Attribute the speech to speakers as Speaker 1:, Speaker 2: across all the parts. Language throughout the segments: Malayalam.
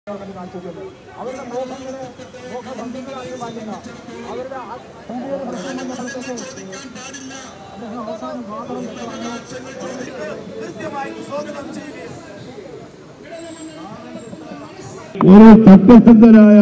Speaker 1: ഗവൺമെന്റ് കാണിച്ചിട്ടുണ്ട് അവരുടെ മോഹങ്ങളെ മോഹഭംഗങ്ങളാക്കി മാറ്റുന്ന അവരുടെ ആ ഇന്ത്യയുടെ പ്രശ്നം വന്നപ്പോഴത്തേക്ക് അദ്ദേഹം അവസാനം മാത്രം പറഞ്ഞു
Speaker 2: ഒരു സത്യസന്ധനായ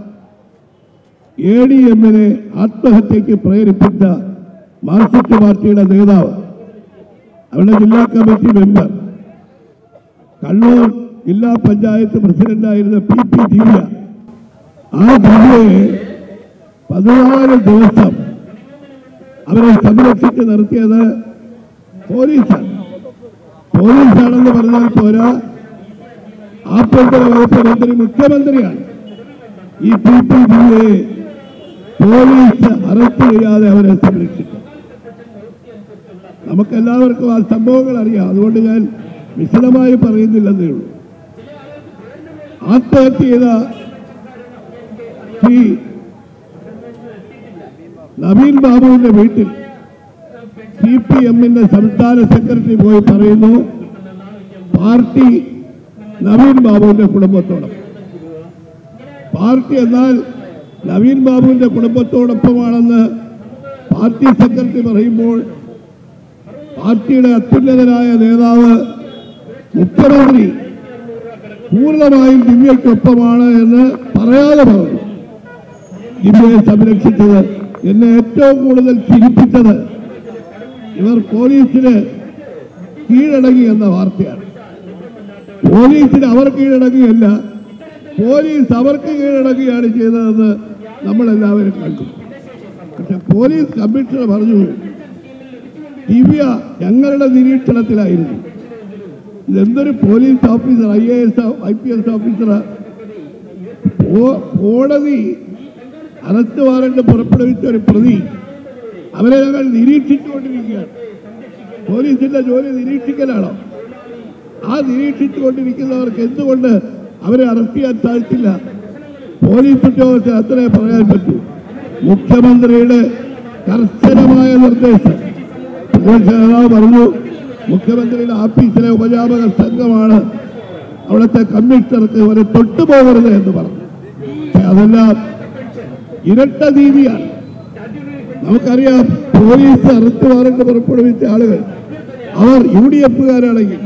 Speaker 2: എ ഡി എമ്മിനെ ആത്മഹത്യക്ക് പ്രേരിപ്പിച്ച മാർക്സിസ്റ്റ് പാർട്ടിയുടെ നേതാവ് അവരുടെ ജില്ലാ കമ്മിറ്റി മെമ്പർ കണ്ണൂർ ജില്ലാ പഞ്ചായത്ത് പ്രസിഡന്റായിരുന്ന പി പി ദിവ്യ ആ ദിവ്യയെ പതിനാല് ദിവസം അവരെ സംരക്ഷിച്ച് നിർത്തിയത് പോലീസാണ് പോലീസാണെന്ന് പറഞ്ഞാൽ പോരാ ആഭ്യന്തര വകുപ്പ് മന്ത്രി മുഖ്യമന്ത്രിയാണ് ഈ പി പി ജിയെ പോലീസ് അറസ്റ്റ് ചെയ്യാതെ അവരെ സംരക്ഷിക്കും നമുക്കെല്ലാവർക്കും ആ സംഭവങ്ങൾ അറിയാം അതുകൊണ്ട് ഞാൻ വിശദമായി പറയുന്നില്ലെന്നേ ഉള്ളൂ ആത്മഹത്യ ചെയ്ത ശ്രീ നവീൻ ബാബുവിന്റെ വീട്ടിൽ സി പി എമ്മിന്റെ സംസ്ഥാന സെക്രട്ടറി പോയി പറയുന്നു പാർട്ടി നവീൻ ബാബുവിന്റെ കുടുംബത്തോടൊപ്പം പാർട്ടി എന്നാൽ നവീൻ ബാബുവിന്റെ കുടുംബത്തോടൊപ്പമാണെന്ന് പാർട്ടി സെക്രട്ടറി പറയുമ്പോൾ പാർട്ടിയുടെ അത്യുന്നതനായ നേതാവ് മുഖ്യമന്ത്രി പൂർണ്ണമായും ദിവ്യയ്ക്കൊപ്പമാണ് എന്ന് പറയാതെ പറഞ്ഞു ദിവ്യയെ സംരക്ഷിച്ചത് എന്നെ ഏറ്റവും കൂടുതൽ ചിരിപ്പിച്ചത് ഇവർ പോലീസിന് കീഴടങ്ങി എന്ന വാർത്തയാണ് പോലീസിന് അവർ കീഴടങ്ങുകയല്ല പോലീസ് അവർക്ക് കീഴടങ്ങുകയാണ് ചെയ്തതെന്ന് നമ്മളെല്ലാവരും കണ്ടു പക്ഷെ പോലീസ് കമ്മീഷണർ പറഞ്ഞു ദിവ്യ ഞങ്ങളുടെ നിരീക്ഷണത്തിലായിരുന്നു ഇതെന്തൊരു police officer I A S I P S officer കോടതി അറസ്റ്റ് വാറണ്ട് പുറപ്പെടുവിച്ച ഒരു പ്രതി അവരെ ഞങ്ങൾ നിരീക്ഷിച്ചുകൊണ്ടിരിക്കുകയാണ് പോലീസിന്റെ ജോലി നിരീക്ഷിക്കലാണോ ആ നിരീക്ഷിച്ചുകൊണ്ടിരിക്കുന്നവർക്ക് എന്തുകൊണ്ട് അവരെ അറസ്റ്റ് ചെയ്യാൻ സാധിച്ചില്ല പോലീസ് ഉദ്യോഗസ്ഥർ അത്രേ പറയാൻ പറ്റൂ മുഖ്യമന്ത്രിയുടെ കർശനമായ നിർദ്ദേശം പ്രതിപക്ഷ നേതാവ് പറഞ്ഞു മുഖ്യമന്ത്രിയുടെ ഓഫീസിലെ ഉപജാപക സംഘമാണ് അവിടുത്തെ കമ്മീഷണർക്ക് അവരെ തൊട്ടുപോകരുത് എന്ന് പറഞ്ഞു പക്ഷെ അതെല്ലാം ഇരട്ട നീതിയാണ് നമുക്കറിയാം പോലീസ് അറസ്റ്റ് വാറണ്ട് പുറപ്പെടുവിച്ച ആളുകൾ അവർ യു ഡി എഫുകാരാണെങ്കിൽ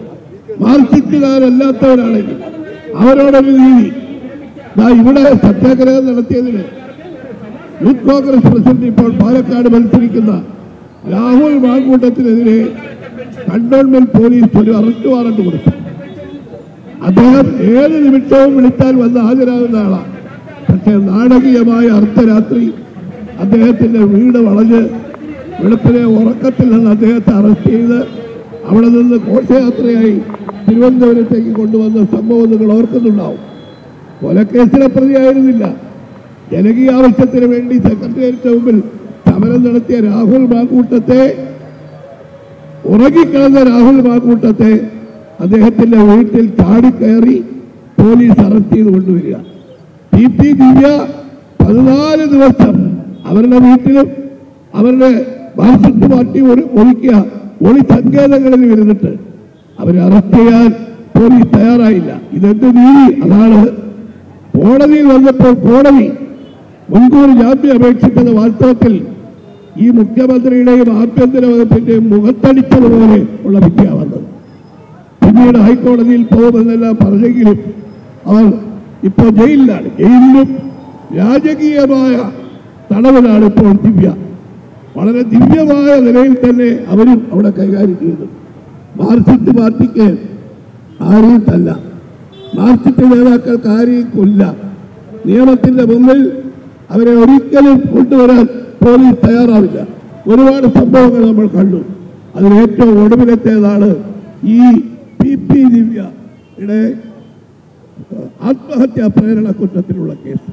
Speaker 2: മാർക്സിസ്റ്റുകാരല്ലാത്തവരാണെങ്കിൽ അവരോടൊരു നീതി ദാ ഇവിടെ സത്യാഗ്രഹം നടത്തിയതിന് യൂത്ത് കോൺഗ്രസ് പ്രസിഡന്റ് ഇപ്പോൾ പാലക്കാട് മത്സരിക്കുന്ന രാഹുൽ മാങ്കൂട്ടത്തിനെതിരെ കണ്ടോൺമെന്റ് പോലീസ് ഒരു അറസ്റ്റ് വാറണ്ട് കൊടുത്തു അദ്ദേഹം ഏത് നിമിഷവും വിളിച്ചാൽ വന്ന് ഹാജരാകുന്ന ആളാണ് പക്ഷേ നാടകീയമായ അർദ്ധരാത്രി അദ്ദേഹത്തിന്റെ വീട് വളഞ്ഞ് വെളുപ്പിനെ ഉറക്കത്തിൽ നിന്ന് അദ്ദേഹത്തെ അറസ്റ്റ് ചെയ്ത് അവിടെ നിന്ന് ഘോഷയാത്രയായി തിരുവനന്തപുരത്തേക്ക് കൊണ്ടുവന്ന സംഭവം നിങ്ങൾ ഓർക്കുന്നുണ്ടാവും കൊലക്കേസിലെ പ്രതിയായിരുന്നില്ല ജനകീയ ആവശ്യത്തിന് വേണ്ടി സെക്രട്ടേറിയറ്റിന് മുമ്പിൽ സമരം നടത്തിയ രാഹുൽ മാക്കൂട്ടത്തെ ഉറങ്ങിക്കിടന്ന രാഹുൽ മാക്കൂട്ടത്തെ അദ്ദേഹത്തിന്റെ വീട്ടിൽ ചാടിക്കയറി പോലീസ് അറസ്റ്റ് ചെയ്ത് കൊണ്ടുവരിക പി പി ദിവ്യ പതിനാല് ദിവസം അവരുടെ വീട്ടിലും അവരുടെ മാർക്സിസ്റ്റ് പാർട്ടി ഒരു ഒഴിക്കുക ഒളി സങ്കേതങ്ങളിൽ ഇരുന്നിട്ട് അവരെ അറസ്റ്റ് ചെയ്യാൻ പോലീസ് തയ്യാറായില്ല ഇതെന്ത് നീതി അതാണ് കോടതിയിൽ വന്നപ്പോൾ കോടതി മുൻകൂർ ജാമ്യം അപേക്ഷിച്ചത് വാസ്തവത്തിൽ ഈ മുഖ്യമന്ത്രിയുടെയും ആഭ്യന്തര വകുപ്പിന്റെയും മുഖത്തടിച്ചതുപോലെ ഉള്ള വിദ്യ വന്നത് പിന്നീട് ഹൈക്കോടതിയിൽ പോകുമെന്നെല്ലാം പറഞ്ഞെങ്കിലും അവർ ഇപ്പോൾ ജയിലിലാണ് ജയിലിലും രാജകീയമായ തടവിലാണ് ഇപ്പോൾ ദിവ്യ വളരെ ദിവ്യമായ നിലയിൽ തന്നെ അവരും അവിടെ കൈകാര്യം ചെയ്തു മാർക്സിസ്റ്റ് പാർട്ടിക്ക് ആരെയും തല്ല മാർക്സിസ്റ്റ് നേതാക്കൾക്ക് ആരെയും കൊല്ല നിയമത്തിന്റെ മുന്നിൽ അവരെ ഒരിക്കലും കൊണ്ടുവരാൻ പോലീസ് തയ്യാറാവില്ല ഒരുപാട് സംഭവങ്ങൾ നമ്മൾ കണ്ടു അതിൽ ഏറ്റവും ഒടുവിലത്തേതാണ് ഈ പി പി ദിവ്യയുടെ ആത്മഹത്യാ പ്രേരണ കുറ്റത്തിലുള്ള കേസ്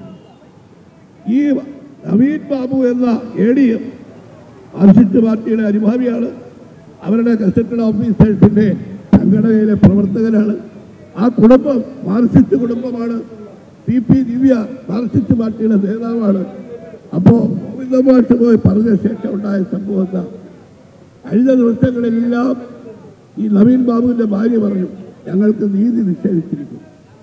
Speaker 2: ഈ നവീൻ ബാബു എന്ന എ ഡി എം മാർക്സിസ്റ്റ് പാർട്ടിയുടെ അനുഭാവിയാണ് അവരുടെ ഗസറ്റഡ് ഓഫീസേഴ്സിന്റെ സംഘടനയിലെ പ്രവർത്തകരാണ് ആ കുടുംബം മാർക്സിസ്റ്റ് കുടുംബമാണ് പി പി ദിവ്യ മാർക്സിസ്റ്റ് പാർട്ടിയുടെ നേതാവാണ് അപ്പോ ഗോവിന്ദമാഷ് പോയി പറഞ്ഞ ശേഷം ഉണ്ടായ സംഭവം എന്താ കഴിഞ്ഞ ദിവസങ്ങളിലെല്ലാം ഈ നവീൻ ബാബുവിന്റെ ഭാര്യ പറഞ്ഞു ഞങ്ങൾക്ക് നീതി നിഷേധിച്ചിരിക്കുന്നു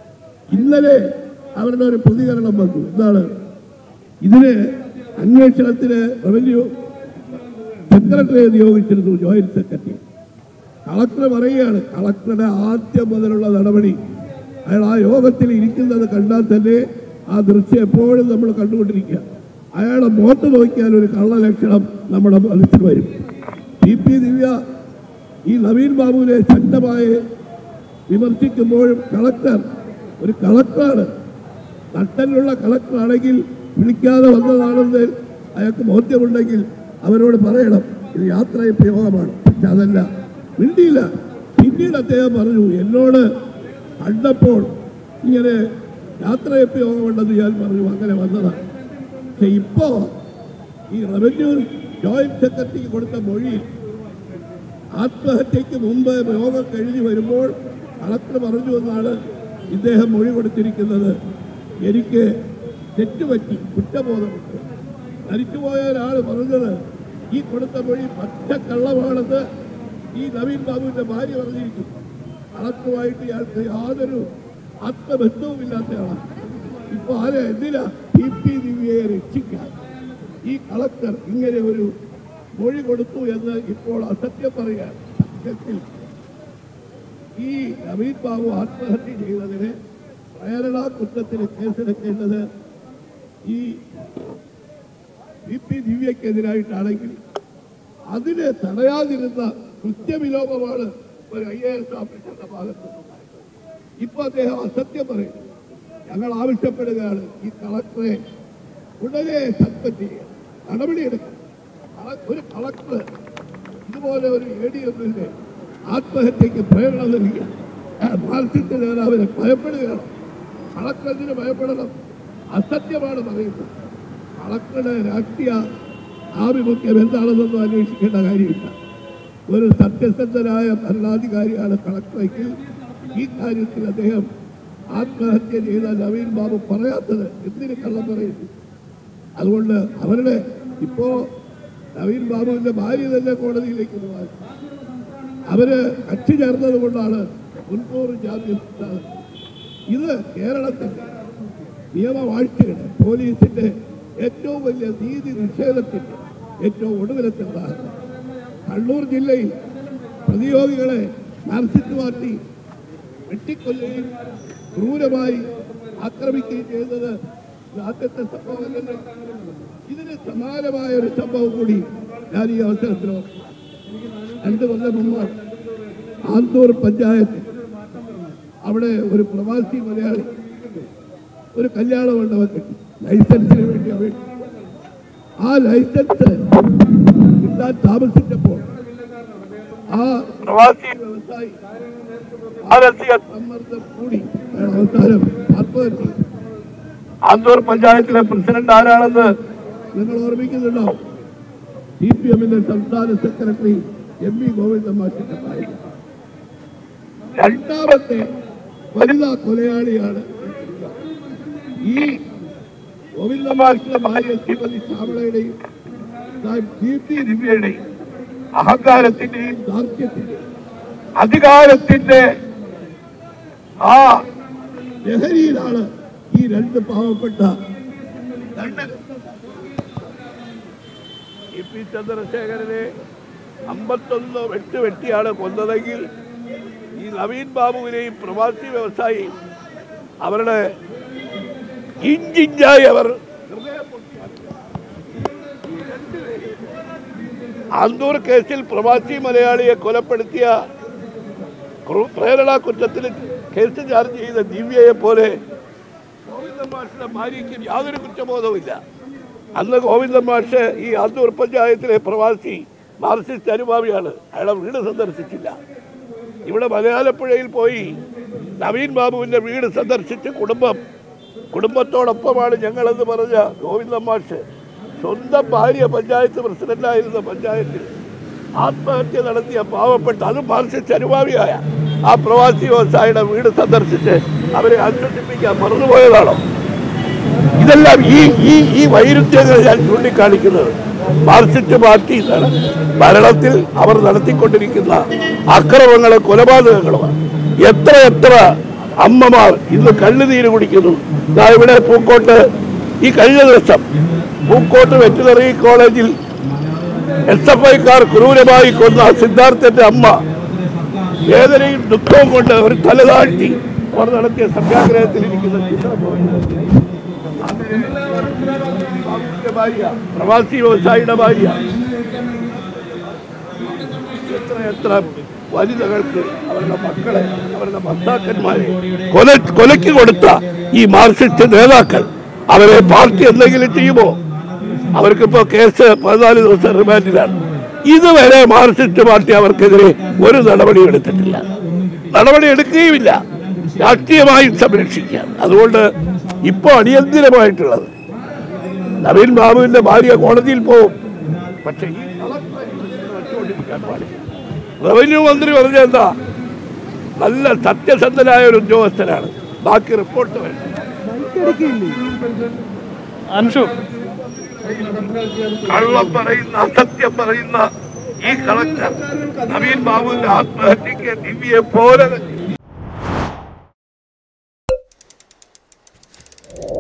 Speaker 2: ഇന്നലെ അവരുടെ ഒരു പ്രതികരണം വന്നു എന്താണ് ഇതിന് അന്വേഷണത്തിന് റവന്യൂ സെക്രട്ടറിയെ നിയോഗിച്ചിരുന്നു ജോയിന്റ് സെക്രട്ടറി കളക്ടർ പറയുകയാണ് കളക്ടറുടെ ആദ്യം മുതലുള്ള നടപടി അയാൾ ആ യോഗത്തിൽ ഇരിക്കുന്നത് കണ്ടാൽ തന്നെ ആ ദൃശ്യം എപ്പോഴും നമ്മൾ കണ്ടുകൊണ്ടിരിക്കുക അയാളെ മുഖത്ത് നോക്കിയാൽ ഒരു കള്ളലക്ഷണം നമ്മുടെ മനസ്സിൽ വരും പി പി ദിവ്യ ഈ നവീൻ ബാബുവിനെ ശക്തമായി വിമർശിക്കുമ്പോഴും കളക്ടർ ഒരു കളക്ടറാണ് നട്ടലുള്ള കളക്ടറാണെങ്കിൽ വിളിക്കാതെ വന്നതാണെന്ന് അയാൾക്ക് ബോധ്യമുണ്ടെങ്കിൽ അവരോട് പറയണം ഇത് യാത്രയപ്പ് യോഗമാണ് പക്ഷെ അതല്ല മിണ്ടിയില്ല പിന്നീട് അദ്ദേഹം പറഞ്ഞു എന്നോട് കണ്ടപ്പോൾ ഇങ്ങനെ യാത്രയപ്പ് യോഗമുണ്ടെന്ന് ഞാൻ പറഞ്ഞു അങ്ങനെ വന്നതാണ് പക്ഷെ ഇപ്പോ ഈ റവന്യൂ ജോയിന്റ് സെക്രട്ടറിക്ക് കൊടുത്ത മൊഴിയിൽ ആത്മഹത്യക്ക് മുമ്പ് യോഗം കഴിഞ്ഞു വരുമ്പോൾ കളക്ടർ പറഞ്ഞു എന്നാണ് ഇദ്ദേഹം മൊഴി കൊടുത്തിരിക്കുന്നത് എനിക്ക് തെറ്റുപറ്റി കുറ്റബോധമുണ്ട് മരിച്ചുപോയ ഒരാൾ പറഞ്ഞത് ഈ കൊടുത്ത മൊഴി പച്ചക്കള്ളമാണെന്ന് ഈ നവീൻ ബാബുവിന്റെ ഭാര്യ പറഞ്ഞിരിക്കുന്നു കളക്ടറുമായിട്ട് ഇയാൾക്ക് യാതൊരു ആത്മബന്ധവുമില്ലാത്തയാളാണ് ഇപ്പൊ ആരെ എന്തിനാ പി പി ദിവ്യയെ രക്ഷിക്കാൻ ഈ കളക്ടർ ഇങ്ങനെ ഒരു മൊഴി കൊടുത്തു എന്ന് ഇപ്പോൾ അസത്യം പറയാൻ സത്യത്തിൽ ഈ നവീൻ ബാബു ആത്മഹത്യ ചെയ്തതിന് പ്രേരണ കുറ്റത്തിന് കേസെടുക്കേണ്ടത് ഈ വി പി ദിവ്യക്കെതിരായിട്ടാണെങ്കിൽ അതിനെ തടയാതിരുന്ന കൃത്യവിലോപമാണ് ഒരു ഐ എ എസ് ഓഫീസറുടെ ഭാഗത്ത് നിന്നുണ്ടായത്. ഇപ്പൊ അദ്ദേഹം അസത്യം പറയുന്നു ഞങ്ങൾ ആവശ്യപ്പെടുകയാണ് ഈ കളക്ടറെ ഉടനെ സസ്പെൻഡ് ചെയ്യുക നടപടിയെടുക്കുക കള- ഒരു കളക്ടർ ഇതുപോലെ ഒരു എ ഡി എമ്മിന്റെ ആത്മഹത്യക്ക് പ്രേരണ നൽകിയ ആ മാർക്സിസ്റ്റ് നേതാവിനെ ഭയപ്പെടുകയാണ് കളക്ടറിന് ഭയപ്പെടണം അസത്യമാണ് പറയുന്നത് കളക്ടറുടെ രാഷ്ട്രീയ ആഭിമുഖ്യം എന്താണെന്നൊന്നും അന്വേഷിക്കേണ്ട കാര്യമില്ല ഒരു സത്യസന്ധനായ ഭരണാധികാരിയാണ് കളക്ടറെങ്കിൽ ഈ കാര്യത്തിൽ അദ്ദേഹം ആത്മഹത്യ ചെയ്ത നവീൻ ബാബു പറയാത്തത് എന്തിന് കള്ളം പറയുന്നു അതുകൊണ്ട് അവരുടെ ഇപ്പോ നവീൻ ബാബുവിന്റെ ഭാര്യ തന്നെ കോടതിയിലേക്ക് പോകാൻ അവര് കക്ഷി ചേർന്നത് കൊണ്ടാണ് മുൻകൂർ ജാമ്യം കിട്ടാതെ. ഇത് കേരളത്തിന്റെ നിയമവാഴ്ചയുടെ പോലീസിന്റെ ഏറ്റവും വലിയ നീതി നിഷേധത്തിന്റെ ഏറ്റവും ഒടുവിലത്തെ ഉദാഹരണം കണ്ണൂർ ജില്ലയിൽ പ്രതിയോഗികളെ മാർക്സിസ്റ്റ് പാർട്ടി വെട്ടിക്കൊല്ലുകയും ക്രൂരമായി ആക്രമിക്കുകയും ചെയ്തത് ഇത് ആദ്യത്തെ സംഭവമല്ലല്ലോ ഇതിന് സമാനമായ ഒരു സംഭവം കൂടി ഞാൻ ഈ അവസരത്തിൽ ഓർക്കുന്നു. രണ്ട് കൊല്ലം മുമ്പ് ആന്തൂർ പഞ്ചായത്ത് അവിടെ ഒരു പ്രവാസി മലയാളി ഒരു കല്യാണ മണ്ഡപം കെട്ടി ലൈസൻസിന് വേണ്ടി അപേക്ഷിച്ചു ആ ലൈസൻസ് കിട്ടാൻ താമസിച്ചപ്പോൾ ആ പ്രവാസി വ്യവസായി മാനസിക സമ്മർദ്ദം കൂടി അയാൾ അവസാനം ആത്മഹത്യ ചെയ്തു. ആന്തൂർ പഞ്ചായത്തിലെ പ്രസിഡന്റ് ആരാണെന്ന് നിങ്ങൾ ഓർമ്മിക്കുന്നുണ്ടാവും സി പി എമ്മിന്റെ സംസ്ഥാന സെക്രട്ടറി എം വി ഗോവിന്ദ മാഷിന്റെ ഭാര്യ രണ്ടാമത്തെ വനിതാ കൊലയാളിയാണ് ഈ ഗോവിന്ദ മാഷിന്റെ ഭാര്യ ശ്രീമതി ശ്യാമളയുടെയും ദീപ്തി ദിവ്യയുടെയും അഹങ്കാരത്തിന്റെയും ദാർഢ്യത്തിന്റെയും അധികാരത്തിന്റെ ആ ലഹരിയിലാണ് ഈ രണ്ട് പാവപ്പെട്ട രണ്ട് ഇ പി ചന്ദ്രശേഖരനെ അമ്പത്തൊന്ന് വെട്ട് വെട്ടിയാണ് കൊന്നതെങ്കിൽ ഈ നവീൻ ബാബുവിനെയും പ്രവാസി വ്യവസായിയും അവരുടെ ഇഞ്ചിഞ്ചായി അവർ ഹൃദയം പൊട്ടിയാക്കി. ഈ രണ്ടുപേരെയും ആന്തൂർ കേസിൽ പ്രവാസി മലയാളിയെ കൊലപ്പെടുത്തിയ ക്രൂ- പ്രേരണ കുറ്റത്തിൽ കേസ് ചാർജ് ചെയ്ത ദിവ്യയെ പോലെ ഗോവിന്ദൻ മാഷിന്റെ ഭാര്യയ്ക്ക് യാതൊരു കുറ്റബോധവുമില്ല അന്ന് ഗോവിന്ദൻ മാഷ് ഈ ആന്തൂർ പഞ്ചായത്തിലെ പ്രവാസി മാർക്സിസ്റ്റ് അനുഭാവിയാണ് അയാളെ വീട് സന്ദർശിച്ചില്ല ഇവിടെ മലയാളപ്പുഴയിൽ പോയി നവീൻ ബാബുവിന്റെ വീട് സന്ദർശിച്ച് കുടുംബം കുടുംബത്തോടൊപ്പമാണ് ഞങ്ങളെന്ന് പറഞ്ഞ ഗോവിന്ദൻ മാഷ് സ്വന്തം ഭാര്യ പഞ്ചായത്ത് പ്രസിഡന്റായിരുന്ന പഞ്ചായത്തിൽ ആത്മഹത്യ നടത്തിയ പാവപ്പെട്ട അത് മാർക്സിസ്റ്റ് അനുഭാവിയായ ആ പ്രവാസി വ്യവസായിയുടെ വീട് സന്ദർശിച്ച് അവരെ ആശ്വസിപ്പിക്കാൻ മറന്നുപോയതാണോ ഇതെല്ലാം ഈ ഈ ഈ വൈരുദ്ധ്യങ്ങൾ ഞാൻ ചൂണ്ടിക്കാണിക്കുന്നത് മാർക്സിസ്റ്റ് പാർട്ടി നട- ഭരണത്തിൽ അവർ നടത്തിക്കൊണ്ടിരിക്കുന്ന അക്രമങ്ങളും കൊലപാതകങ്ങളുമാണ് എത്ര എത്ര അമ്മമാർ ഇന്ന് കണ്ണുനീര് കുടിക്കുന്നു ദാ ഇവിടെ പൂക്കോട്ട് ഈ കഴിഞ്ഞ ദിവസം പൂക്കോട്ട് വെറ്റിനറി കോളേജിൽ എസ് എഫ് ഐക്കാർ ക്രൂരമായി കൊന്ന സിദ്ധാർത്ഥന്റെ അമ്മ വേദനയും ദുഃഖവും കൊണ്ട് ഒരു തലതാഴ്ത്തി അവർ നടത്തിയ സത്യാഗ്രഹത്തിൽ ഇരിക്കുന്ന ചിത്രം ബാബുവിന്റെ ഭാര്യ പ്രവാസി വ്യവസായിയുടെ ഭാര്യ എത്ര എത്ര വനിതകൾക്ക് അവരുടെ മക്കളെ അവരുടെ ഭർത്താക്കന്മാരെ കൊല കൊലയ്ക്ക് കൊടുത്ത ഈ മാർക്സിസ്റ്റ് നേതാക്കൾ അവരെ പാർട്ടി എന്തെങ്കിലും ചെയ്യുമോ അവർക്കിപ്പോ കേസ് പതിനാല് ദിവസം റിമാൻഡിലാണ് ഇതുവരെ മാർക്സിസ്റ്റ് പാർട്ടി അവർക്കെതിരെ ഒരു നടപടിയും എടുത്തിട്ടില്ല നടപടി എടുക്കുകയുമില്ല രാഷ്ട്രീയമായും സംരക്ഷിക്കാൻ അതുകൊണ്ട് ഇപ്പോൾ അടിയന്തിരമായിട്ടുള്ളത് നവീൻ ബാബുവിന്റെ ഭാര്യ കോടതിയിൽ പോകും പക്ഷേ ഈ കളക്ടറെ ഇതിനെ വെച്ചുകൊണ്ടിരിക്കാൻ പാടില്ല റവന്യൂ മന്ത്രി പറഞ്ഞ എന്താ നല്ല സത്യസന്ധനായ ഒരു ഉദ്യോഗസ്ഥനാണ് ബാക്കി റിപ്പോർട്ട് വരും
Speaker 3: അൻഷു
Speaker 2: കള്ളം പറയുന്ന അസത്യം പറയുന്ന ഈ കളക്ടർ നവീൻ ബാബുവിന്റെ ആത്മഹത്യക്ക് ദിവ്യെ പോലെ തന്നെ